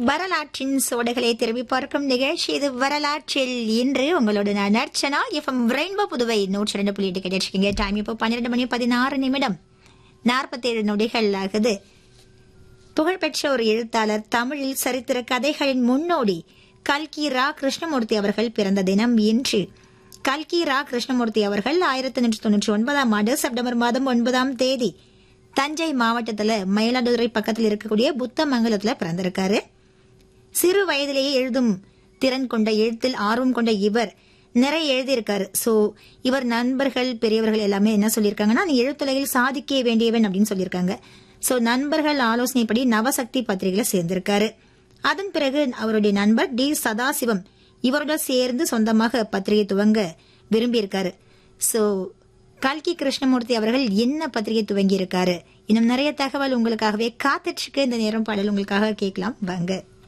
வரலாற்றின் சோடைகளை திரும்பி பார்க்கும் நிகழ்ச்சி இது வரலாற்றில் இன்று உங்களோட நான் அர்ச்சனா எஃப்எம் ரெயின்போ புதுவை நூற்றி ரெண்டு புள்ளி எட்டு கிடைச்சிருக்கீங்க டைம் இப்போ பன்னிரெண்டு மணி பதினாறு நிமிடம் நாற்பத்தேழு நொடிகள் ஆகுது புகழ்பெற்ற ஒரு எழுத்தாளர் தமிழில் சரித்திர கதைகளின் முன்னோடி கல்கி ரா கிருஷ்ணமூர்த்தி அவர்கள் பிறந்த தினம் இன்று கல்கி ரா கிருஷ்ணமூர்த்தி அவர்கள் ஆயிரத்தி நூற்றி தொண்ணூற்றி ஒன்பதாம் ஆண்டு செப்டம்பர் மாதம் ஒன்பதாம் தேதி தஞ்சை மாவட்டத்துல மயிலாடுதுறை பக்கத்தில் இருக்கக்கூடிய புத்தமங்கலத்துல பிறந்திருக்காரு சிறு வயதிலேயே எழுதும் திறன் கொண்ட எழுத்தில் ஆர்வம் கொண்ட இவர் நிறைய எழுதியிருக்காரு சோ இவர் நண்பர்கள் பெரியவர்கள் எல்லாமே என்ன சொல்லியிருக்காங்கன்னா நீ எழுத்துலகில் சாதிக்க வேண்டியவன் அப்படின்னு சொல்லியிருக்காங்க சோ நண்பர்கள் ஆலோசனைப்படி நவசக்தி பத்திரிகையில சேர்ந்திருக்காரு அதன் பிறகு அவருடைய நண்பர் டி சதாசிவம் இவரோட சேர்ந்து சொந்தமாக பத்திரிகை துவங்க விரும்பியிருக்காரு சோ கல்கி கிருஷ்ணமூர்த்தி அவர்கள் என்ன பத்திரிகை துவங்கி இருக்காரு இன்னும் நிறைய தகவல் உங்களுக்காகவே காத்துட்டு இருக்கு இந்த நேரம் பாடல் உங்களுக்காக கேட்கலாம் வாங்க